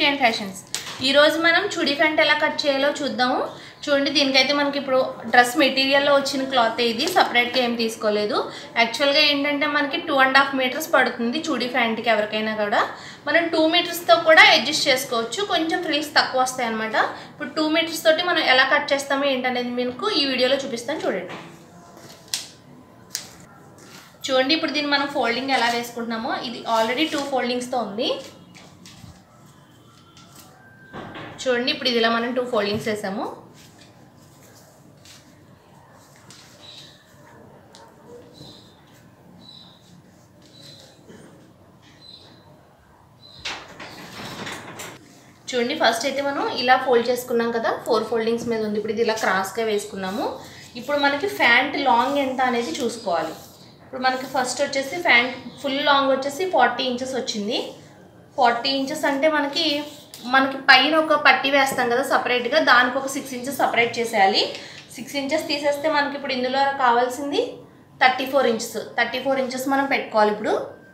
and fashions ఈరోజు మనం చుడి pant ఎలా కట్ చేయాలో చూద్దాము చూడండి దీనికైతే మనకి ఇప్పుడు డ్రెస్ మెటీరియల్లో వచ్చిన క్లాత్ ఇది సపరేట్గా ఏం తీసుకోలేదు యాక్చువల్గా ఏంటంటే మనకి టూ అండ్ హాఫ్ మీటర్స్ పడుతుంది చూడి ఫ్యాంట్కి ఎవరికైనా కూడా మనం టూ మీటర్స్తో కూడా అడ్జస్ట్ చేసుకోవచ్చు కొంచెం ఫ్రిల్స్ తక్కువ వస్తాయి అనమాట ఇప్పుడు టూ మీటర్స్ తోటి మనం ఎలా కట్ చేస్తామో ఏంటనేది మీకు ఈ వీడియోలో చూపిస్తాను చూడండి చూడండి ఇప్పుడు దీన్ని మనం ఫోల్డింగ్ ఎలా వేసుకుంటున్నామో ఇది ఆల్రెడీ టూ ఫోల్డింగ్స్తో ఉంది చూడండి ఇప్పుడు ఇది ఇలా మనం టూ ఫోల్డింగ్స్ వేసాము చూడండి ఫస్ట్ అయితే మనం ఇలా ఫోల్డ్ చేసుకున్నాం కదా ఫోర్ ఫోల్డింగ్స్ మీద ఉంది ఇప్పుడు ఇది ఇలా క్రాస్గా వేసుకున్నాము ఇప్పుడు మనకి ఫ్యాంట్ లాంగ్ ఎంత అనేది చూసుకోవాలి ఇప్పుడు మనకి ఫస్ట్ వచ్చేసి ఫ్యాంట్ ఫుల్ లాంగ్ వచ్చేసి ఫార్టీ ఇంచెస్ వచ్చింది ఫార్టీ ఇంచెస్ అంటే మనకి మనకి పైన ఒక పట్టి వేస్తాం కదా సపరేట్గా దానికి ఒక సిక్స్ ఇంచెస్ సపరేట్ చేసేయాలి సిక్స్ ఇంచెస్ తీసేస్తే మనకి ఇప్పుడు ఇందులో కావాల్సింది thirty four inches thirty four inches మనం పెట్టుకోవాలి ఇప్పుడు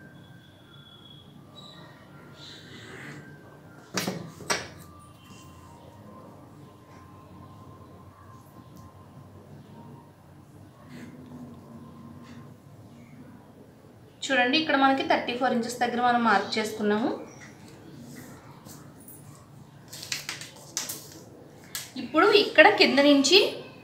చూడండి ఇక్కడ మనకి థర్టీ ఫోర్ ఇంచెస్ దగ్గర మనం మార్క్ చేసుకున్నాము ఇప్పుడు ఇక్కడ కింద నుంచి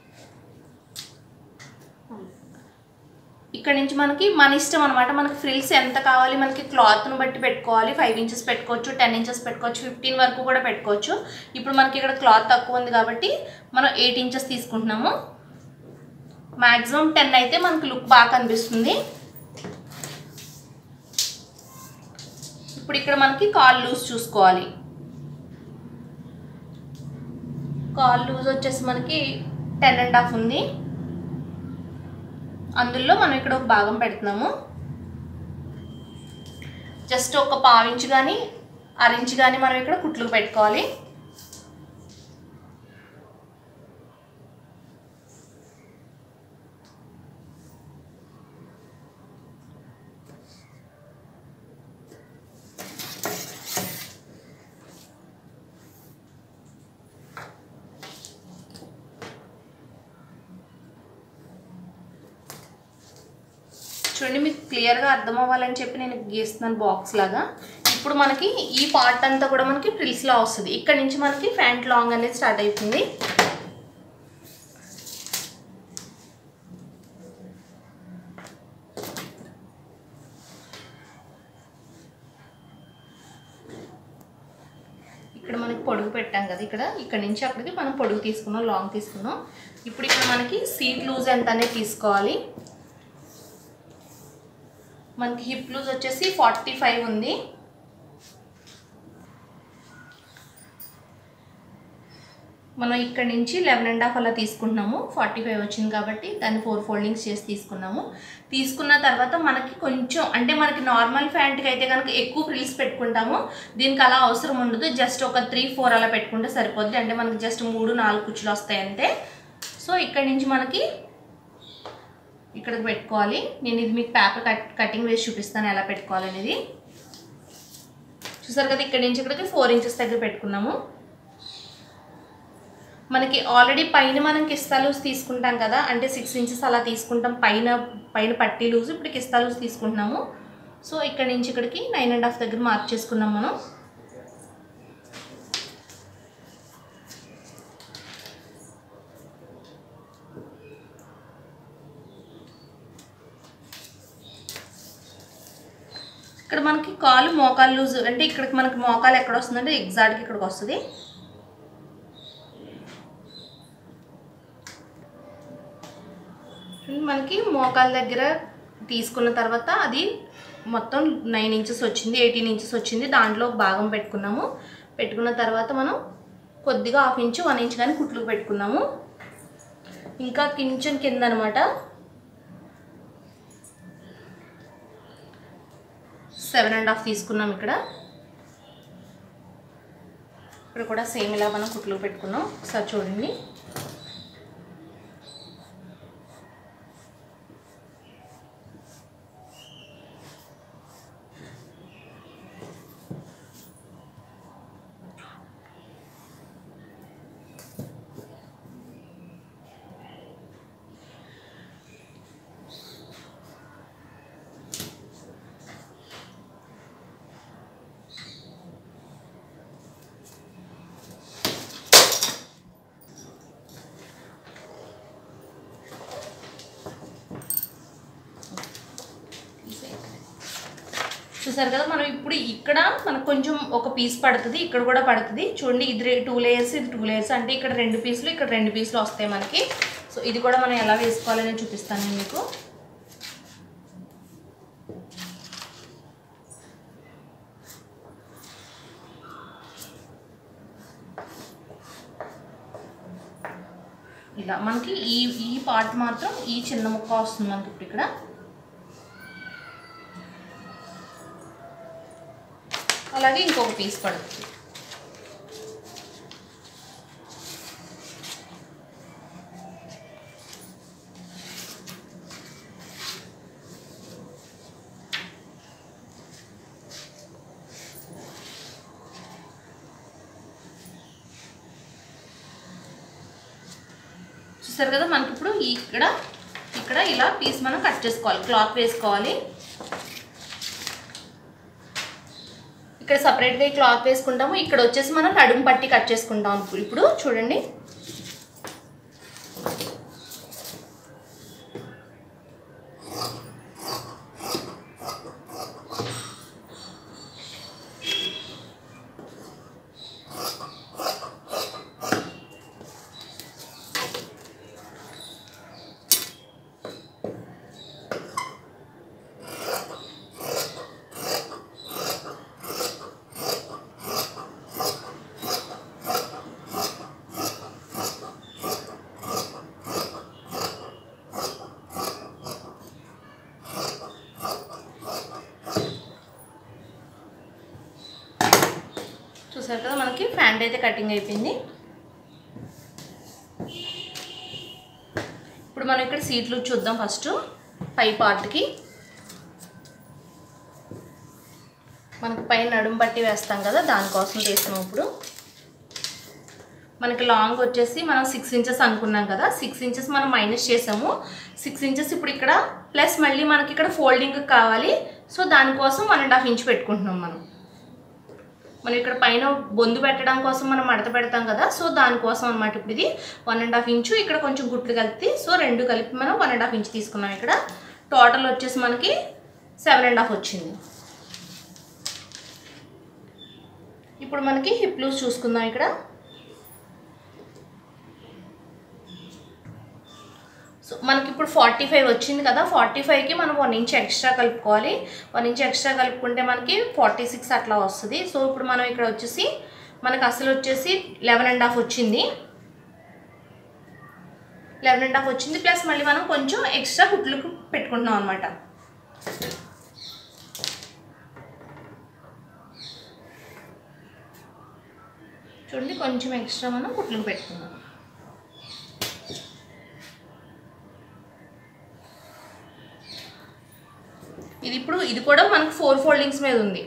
ఇక్కడ నుంచి మనకి మన ఇష్టం అనమాట మనకి ఫ్రిల్స్ ఎంత కావాలి మనకి క్లాత్ను బట్టి పెట్టుకోవాలి ఫైవ్ ఇంచెస్ పెట్టుకోవచ్చు టెన్ ఇంచెస్ పెట్టుకోవచ్చు ఫిఫ్టీన్ వరకు కూడా పెట్టుకోవచ్చు ఇప్పుడు మనకి ఇక్కడ క్లాత్ తక్కువ ఉంది కాబట్టి మనం ఎయిట్ ఇంచెస్ తీసుకుంటున్నాము మ్యాక్సిమం టెన్ అయితే మనకి లుక్ బాగా కనిపిస్తుంది ఇప్పుడు ఇక్కడ మనకి కాల్ లూజ్ చూసుకోవాలి కాల్ లూజ్ వచ్చేసి మనకి టెన్ అండ్ హాఫ్ ఉంది అందులో మనం ఇక్కడ ఒక భాగం పెడుతున్నాము జస్ట్ ఒక పావించు కానీ అరించి కానీ మనం ఇక్కడ కుట్లు పెట్టుకోవాలి చూడండి మీకు క్లియర్గా అర్థం అవ్వాలని చెప్పి నేను గీస్తున్నాను బాక్స్ లాగా ఇప్పుడు మనకి ఈ పార్ట్ అంతా కూడా మనకి ప్రిల్స్లా వస్తుంది ఇక్కడ నుంచి మనకి ఫ్యాంట్ లాంగ్ అనేది స్టార్ట్ అవుతుంది ఇక్కడ మనకి పొడుగు పెట్టాం కదా ఇక్కడ ఇక్కడ నుంచి అక్కడికి మనం పొడుగు తీసుకున్నాం లాంగ్ తీసుకున్నాం ఇప్పుడు ఇక్కడ మనకి సీట్ లూజ్ ఎంత అనేది తీసుకోవాలి మనకి హిప్ లూజ్ వచ్చేసి ఫార్టీ ఫైవ్ ఉంది మనం ఇక్కడ నుంచి లెవెన్ అండ్ హాఫ్ అలా తీసుకుంటున్నాము ఫార్టీ ఫైవ్ వచ్చింది కాబట్టి దాన్ని ఫోర్ ఫోల్డింగ్స్ చేసి తీసుకున్నాము తీసుకున్న తర్వాత మనకి కొంచెం అంటే మనకి నార్మల్ ఫ్యాంట్కి అయితే కనుక ఎక్కువ ఫ్రిల్స్ పెట్టుకుంటాము దీనికి అలా అవసరం ఉండదు జస్ట్ ఒక త్రీ ఫోర్ అలా పెట్టుకుంటే సరిపోద్ది అంటే మనకి జస్ట్ మూడు నాలుగు కుచ్చులు వస్తాయి అంతే సో ఇక్కడ నుంచి మనకి ఇక్కడికి పెట్టుకోవాలి నేను ఇది మీకు పేపర్ కట్ కటింగ్ వేసి చూపిస్తాను ఎలా పెట్టుకోవాలనేది చూసారు కదా ఇక్కడ నుంచి ఇక్కడికి ఫోర్ ఇంచెస్ దగ్గర పెట్టుకున్నాము మనకి ఆల్రెడీ పైన మనం కిస్తా లూజ్ తీసుకుంటాం కదా అంటే సిక్స్ ఇంచెస్ అలా తీసుకుంటాం పైన పైన పట్టీ లూజ్ ఇప్పుడు కిస్తా లూజ్ తీసుకుంటున్నాము సో ఇక్కడ నుంచి ఇక్కడికి నైన్ అండ్ హాఫ్ దగ్గర మార్క్ చేసుకున్నాం మనం ఇక్కడ మనకి కాలు మోకాలు లూజ్ అంటే ఇక్కడికి మనకి మోకాలు ఎక్కడ వస్తుందంటే ఎగ్జాక్ట్గా ఇక్కడికి వస్తుంది మనకి మోకాల దగ్గర తీసుకున్న తర్వాత అది మొత్తం నైన్ ఇంచెస్ వచ్చింది ఎయిటీన్ ఇంచెస్ వచ్చింది దాంట్లో ఒక భాగం పెట్టుకున్నాము పెట్టుకున్న తర్వాత మనం కొద్దిగా హాఫ్ ఇంచు వన్ ఇంచ్ కానీ కుట్లు పెట్టుకున్నాము ఇంకా కొంచెం కింద అనమాట సెవెన్ అండ్ హాఫ్ తీసుకున్నాం ఇక్కడ ఇక్కడ కూడా సేమ్ ఇలా మనం కుట్లు పెట్టుకున్నాం ఒకసారి చూడండి చూసారు కదా మనం ఇప్పుడు ఇక్కడ మనకు కొంచెం ఒక పీస్ పడుతుంది ఇక్కడ కూడా పడుతుంది చూడండి ఇది టూ లేయర్స్ ఇది టూ లేయర్స్ అంటే ఇక్కడ రెండు పీసులు ఇక్కడ రెండు పీసులు వస్తాయి మనకి సో ఇది కూడా మనం ఎలా వేసుకోవాలని చూపిస్తాను నేను మీకు ఇలా మనకి ఈ ఈ పార్ట్ మాత్రం ఈ చిన్న ముక్క వస్తుంది మనకి ఇప్పుడు ఇక్కడ అలాగే ఇంకొక పీస్ పడుతుంది చూసారు కదా మనకి ఇప్పుడు ఇక్కడ ఇక్కడ ఇలా పీస్ మనం కట్ చేసుకోవాలి క్లాత్ వేసుకోవాలి ఇక్కడ సపరేట్గా ఈ క్లాత్ వేసుకుంటాము ఇక్కడ వచ్చేసి మనం నడుము పట్టి కట్ చేసుకుంటాం ఇప్పుడు ఇప్పుడు చూడండి చూసారు కదా మనకి ఫ్యాంట్ అయితే కటింగ్ అయిపోయింది ఇప్పుడు మనం ఇక్కడ సీట్లు చూద్దాం ఫస్ట్ పై పార్ట్కి మనకి పైన నడుము పట్టి వేస్తాం కదా దానికోసం తీస్తున్నాం ఇప్పుడు మనకి లాంగ్ వచ్చేసి మనం సిక్స్ ఇంచెస్ అనుకున్నాం కదా సిక్స్ ఇంచెస్ మనం మైనస్ చేసాము సిక్స్ ఇంచెస్ ఇప్పుడు ఇక్కడ ప్లస్ మళ్ళీ మనకి ఇక్కడ ఫోల్డింగ్ కావాలి సో దానికోసం వన్ అండ్ హాఫ్ ఇంచ్ పెట్టుకుంటున్నాం మనం మనం ఇక్కడ పైన బొందు పెట్టడం కోసం మనం మడత పెడతాం కదా సో దానికోసం అనమాట ఇప్పుడు ఇది వన్ అండ్ హాఫ్ ఇంచు ఇక్కడ కొంచెం గుట్లు కలిపి సో రెండు కలిపి మనం వన్ అండ్ హాఫ్ ఇంచ్ తీసుకున్నాం ఇక్కడ టోటల్ వచ్చేసి మనకి సెవెన్ అండ్ హాఫ్ వచ్చింది ఇప్పుడు మనకి హిప్ లూజ్ చూసుకుందాం ఇక్కడ సో మనకి ఇప్పుడు ఫార్టీ ఫైవ్ వచ్చింది కదా ఫార్టీ ఫైవ్కి మనం వన్ ఇంచ్ ఎక్స్ట్రా కలుపుకోవాలి వన్ ఇంచ్ ఎక్స్ట్రా కలుపుకుంటే మనకి ఫార్టీ సిక్స్ అట్లా వస్తుంది సో ఇప్పుడు మనం ఇక్కడ వచ్చేసి మనకు అసలు వచ్చేసి లెవెన్ అండ్ హాఫ్ వచ్చింది లెవెన్ అండ్ హాఫ్ వచ్చింది ప్లస్ మళ్ళీ మనం కొంచెం ఎక్స్ట్రా కుట్లకు పెట్టుకుంటున్నాం అనమాట చూడండి కొంచెం ఎక్స్ట్రా మనం కుట్లకు పెట్టుకుందాం ఇది ఇప్పుడు ఇది కూడా మనకు ఫోర్ ఫోల్డింగ్స్ మీద ఉంది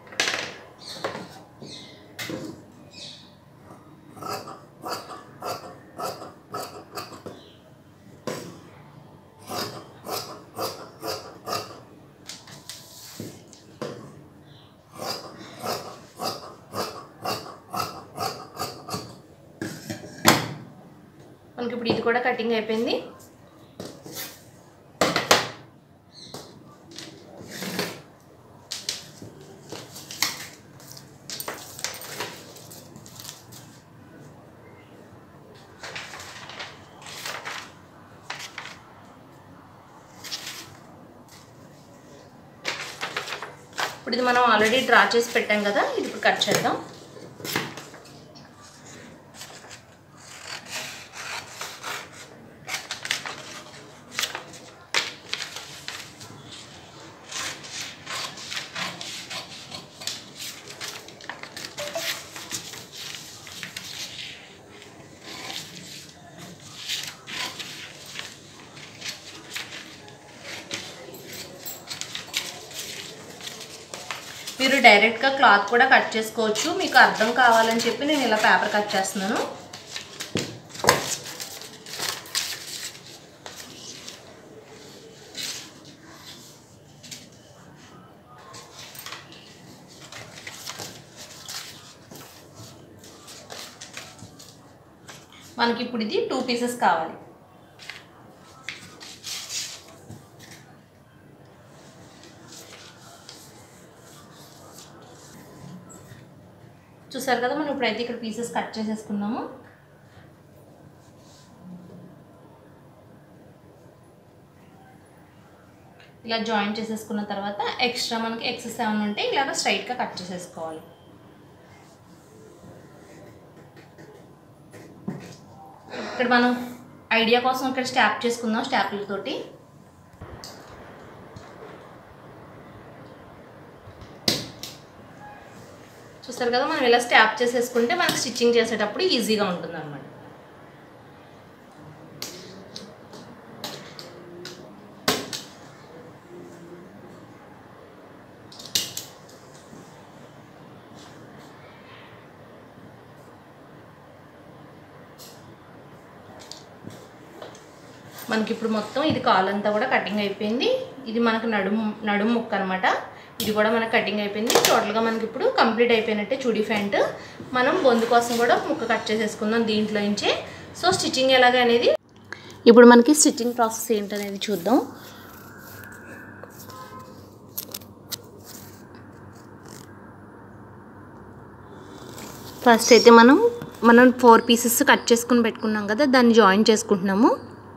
మనకి ఇప్పుడు ఇది కూడా కటింగ్ అయిపోయింది ఇప్పుడు ఇది మనం ఆల్రెడీ డ్రా చేసి పెట్టాం కదా ఇది ఇప్పుడు కట్ చేద్దాం మీరు డైరెక్ట్గా క్లాత్ కూడా కట్ చేసుకోవచ్చు మీకు అర్థం కావాలని చెప్పి నేను ఇలా పేపర్ కట్ చేస్తున్నాను మనకి ఇప్పుడు ఇది టూ పీసెస్ కావాలి చూసారు కదా మనం ఇప్పుడైతే ఇక్కడ పీసెస్ కట్ చేసేసుకున్నాము ఇలా జాయిన్ చేసేసుకున్న తర్వాత ఎక్స్ట్రా మనకి ఎక్సెస్ ఏమైనా ఉంటే ఇలాగ స్ట్రైట్గా కట్ చేసేసుకోవాలి ఇక్కడ మనం ఐడియా కోసం ఇక్కడ స్టాప్ చేసుకుందాం స్టాప్లతోటి చూస్తారు కదా మనం ఇలా స్టాప్ చేసేసుకుంటే మనకి స్టిచ్చింగ్ చేసేటప్పుడు ఈజీగా ఉంటుంది అనమాట మనకి ఇప్పుడు మొత్తం ఇది కాలంతా కూడా కటింగ్ అయిపోయింది ఇది మనకు నడుము నడుము ముక్క అనమాట ఇది కూడా మనకు కటింగ్ అయిపోయింది టోటల్గా మనకి ఇప్పుడు కంప్లీట్ అయిపోయినట్టే చూడీ ప్యాంట్ మనం బొందు కోసం కూడా ముక్క కట్ చేసేసుకుందాం దీంట్లో నుంచే సో స్టిచ్చింగ్ ఎలాగ అనేది ఇప్పుడు మనకి స్టిచ్చింగ్ ప్రాసెస్ ఏంటనేది చూద్దాం ఫస్ట్ అయితే మనం మనం ఫోర్ పీసెస్ కట్ చేసుకుని పెట్టుకున్నాం కదా దాన్ని జాయిన్ చేసుకుంటున్నాము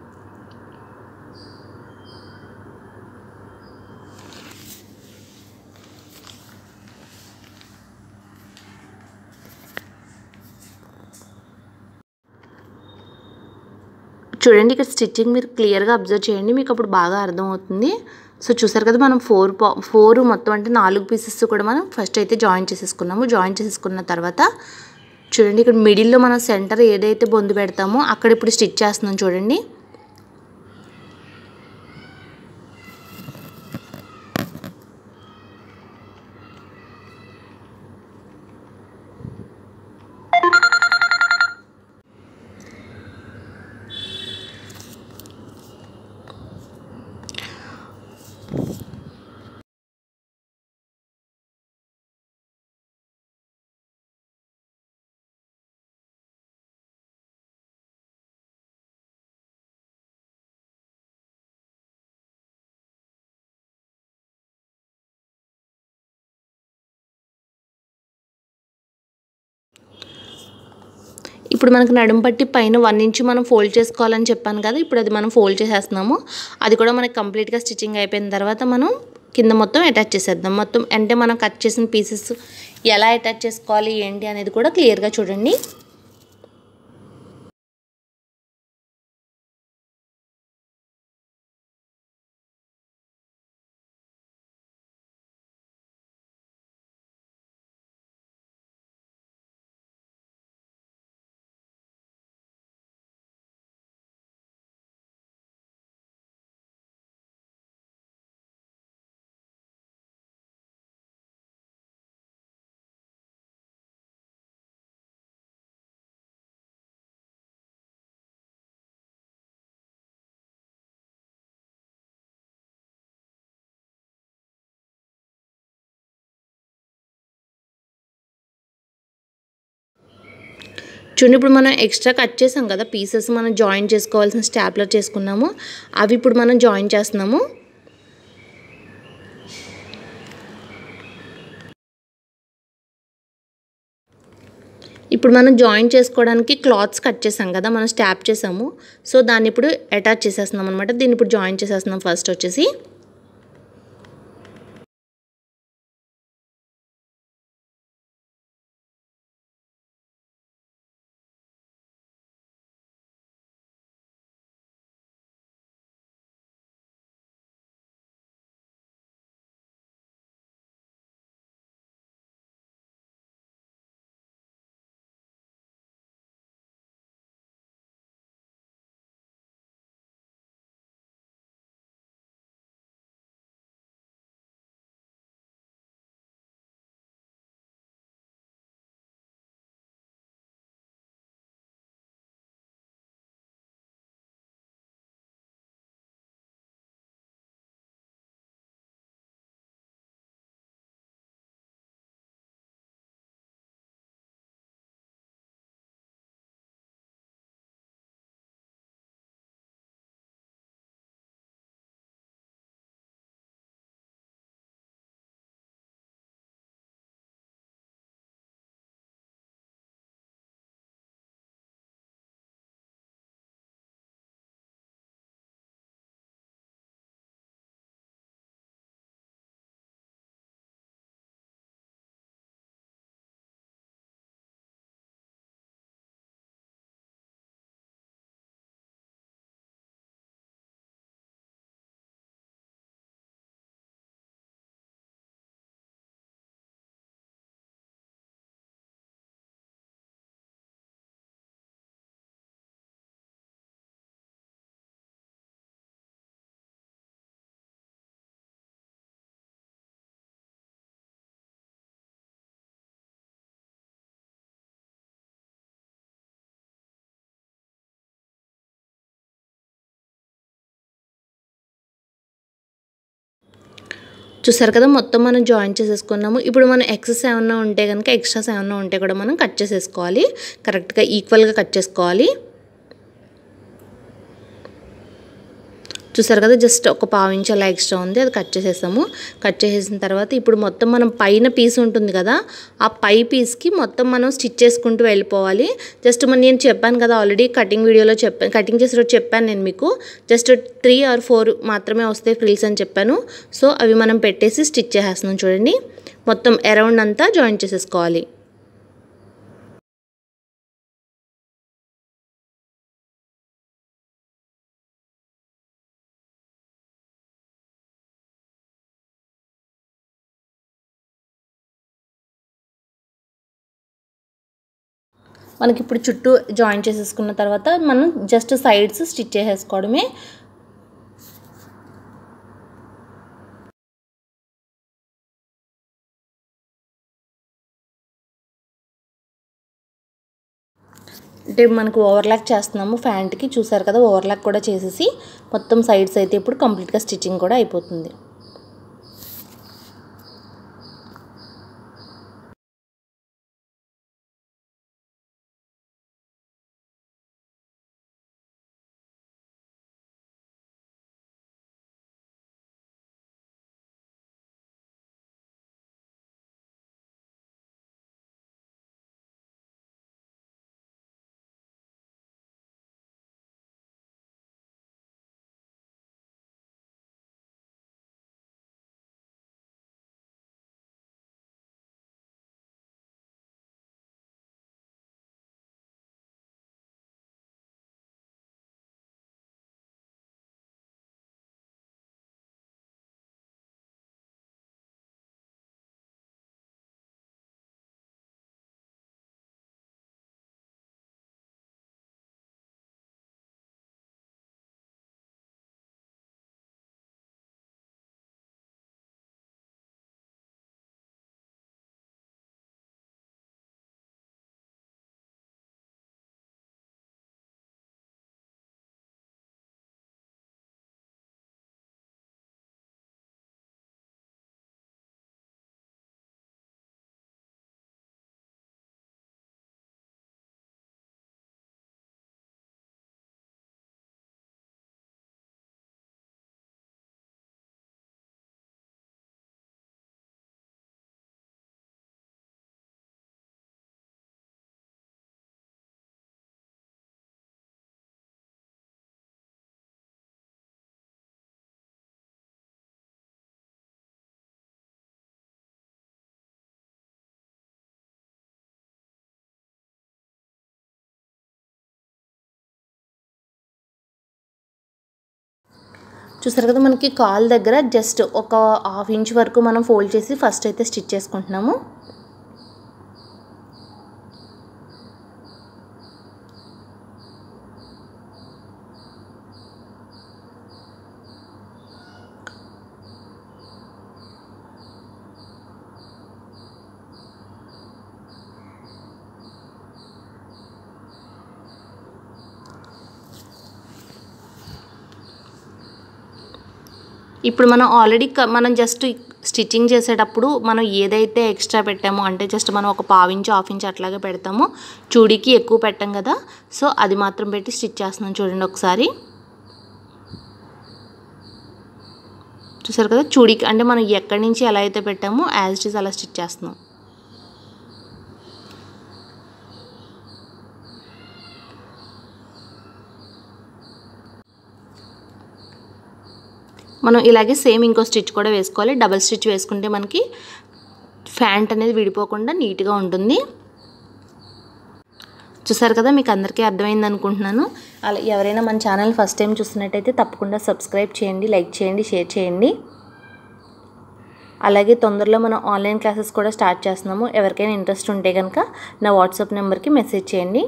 చూడండి ఇక్కడ స్టిచ్చింగ్ మీరు క్లియర్గా అబ్జర్వ్ చేయండి మీకు అప్పుడు బాగా అర్థమవుతుంది సో చూసారు కదా మనం ఫోర్ ఫోర్ మొత్తం అంటే నాలుగు పీసెస్ కూడా మనం ఫస్ట్ అయితే జాయిన్ చేసేసుకున్నాము జాయిన్ చేసేసుకున్న తర్వాత చూడండి ఇక్కడ మిడిల్లో మనం సెంటర్ ఏదైతే బొందు పెడతామో అక్కడ ఇప్పుడు స్టిచ్ చేస్తున్నాం చూడండి ఇప్పుడు మనకు నడుము పట్టి పైన వన్ ఇంచ్ మనం ఫోల్డ్ చేసుకోవాలని చెప్పాను కదా ఇప్పుడు అది మనం ఫోల్డ్ చేసేస్తున్నాము అది కూడా మనకి కంప్లీట్గా స్టిచ్చింగ్ అయిపోయిన తర్వాత మనం కింద మొత్తం అటాచ్ చేసేద్దాం మొత్తం అంటే మనం కట్ చేసిన పీసెస్ ఎలా అటాచ్ చేసుకోవాలి ఏంటి అనేది కూడా క్లియర్గా చూడండి చూడండి ఇప్పుడు మనం ఎక్స్ట్రా కట్ చేసాం కదా పీసెస్ మనం జాయిన్ చేసుకోవాల్సిన స్టాప్లర్ చేసుకున్నాము అవి ఇప్పుడు మనం జాయిన్ చేస్తున్నాము ఇప్పుడు మనం జాయిన్ చేసుకోవడానికి క్లాత్స్ కట్ చేసాం కదా మనం స్టాప్ చేసాము సో దాన్ని ఇప్పుడు అటాచ్ చేసేస్తున్నాం అనమాట దీన్ని ఇప్పుడు జాయిన్ చేసేస్తున్నాం ఫస్ట్ వచ్చేసి చూసారు కదా మొత్తం మనం జాయిన్ చేసేసుకున్నాము ఇప్పుడు మనం ఎక్సెస్ ఏమన్నా ఉంటే కనుక ఎక్స్ట్రాస్ ఏమన్నా ఉంటే కూడా మనం కట్ చేసేసుకోవాలి కరెక్ట్గా ఈక్వల్గా కట్ చేసుకోవాలి చూసారు కదా జస్ట్ ఒక పావు ఇంచ్ అలా ఎక్స్ట్రా ఉంది అది కట్ చేసేసాము కట్ చేసేసిన తర్వాత ఇప్పుడు మొత్తం మనం పైన పీస్ ఉంటుంది కదా ఆ పై పీస్కి మొత్తం మనం స్టిచ్ చేసుకుంటూ వెళ్ళిపోవాలి జస్ట్ మన నేను చెప్పాను కదా ఆల్రెడీ కటింగ్ వీడియోలో చెప్పాను కటింగ్ చేసేటప్పుడు చెప్పాను నేను మీకు జస్ట్ త్రీ ఆర్ ఫోర్ మాత్రమే వస్తాయి ఫ్రిల్స్ అని చెప్పాను సో అవి మనం పెట్టేసి స్టిచ్ చేసేస్తున్నాం చూడండి మొత్తం అరౌండ్ అంతా జాయిన్ చేసేసుకోవాలి మనకి ఇప్పుడు చుట్టూ జాయిన్ చేసేసుకున్న తర్వాత మనం జస్ట్ సైడ్స్ స్టిచ్ చేసేసుకోవడమే అంటే మనకు ఓవర్లాక్ చేస్తున్నాము ఫ్యాంట్కి చూసారు కదా ఓవర్లాక్ కూడా చేసేసి మొత్తం సైడ్స్ అయితే ఇప్పుడు కంప్లీట్గా స్టిచ్చింగ్ కూడా అయిపోతుంది చూసారు కదా మనకి కాల్ దగ్గర జస్ట్ ఒక హాఫ్ ఇంచ్ వరకు మనం ఫోల్డ్ చేసి ఫస్ట్ అయితే స్టిచ్ చేసుకుంటున్నాము ఇప్పుడు మనం ఆల్రెడీ మనం జస్ట్ స్టిచ్చింగ్ చేసేటప్పుడు మనం ఏదైతే ఎక్స్ట్రా పెట్టామో అంటే జస్ట్ మనం ఒక పావు ఇంచు హాఫ్ ఇంచ్ అట్లాగే పెడతామో చూడీకి ఎక్కువ పెట్టాం కదా సో అది మాత్రం పెట్టి స్టిచ్ చేస్తున్నాం చూడండి ఒకసారి చూసారు కదా చూడీకి అంటే మనం ఎక్కడి నుంచి ఎలా అయితే పెట్టామో యాజ్ ఇట్ ఈస్ అలా స్టిచ్ చేస్తున్నాం మనం ఇలాగే సేమ్ ఇంకో స్టిచ్ కూడా వేసుకోవాలి డబల్ స్టిచ్ వేసుకుంటే మనకి ఫ్యాంట్ అనేది విడిపోకుండా నీట్గా ఉంటుంది చూసారు కదా మీకు అందరికీ అర్థమైంది అనుకుంటున్నాను అలా ఎవరైనా మన ఛానల్ ఫస్ట్ టైం చూస్తున్నట్టయితే తప్పకుండా సబ్స్క్రైబ్ చేయండి లైక్ చేయండి షేర్ చేయండి అలాగే తొందరలో మనం ఆన్లైన్ క్లాసెస్ కూడా స్టార్ట్ చేస్తున్నాము ఎవరికైనా ఇంట్రెస్ట్ ఉంటే కనుక నా వాట్సాప్ నెంబర్కి మెసేజ్ చేయండి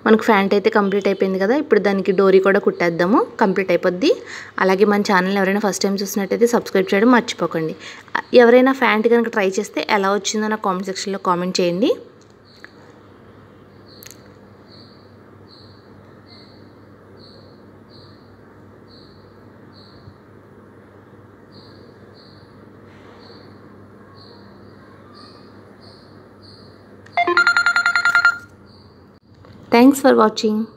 మనకు ఫ్యాంట్ అయితే కంప్లీట్ అయిపోయింది కదా ఇప్పుడు దానికి డోరీ కూడా కుట్టేద్దాము కంప్లీట్ అయిపోద్ది అలాగే మన ఛానల్ ఎవరైనా ఫస్ట్ టైం చూసినట్టయితే సబ్స్క్రైబ్ చేయడం మర్చిపోకండి ఎవరైనా ఫ్యాంట్ కనుక ట్రై చేస్తే ఎలా వచ్చిందో నాకు కామెంట్ సెక్షన్లో కామెంట్ చేయండి థ్యాంక్స్ ఫర్ వాచింగ్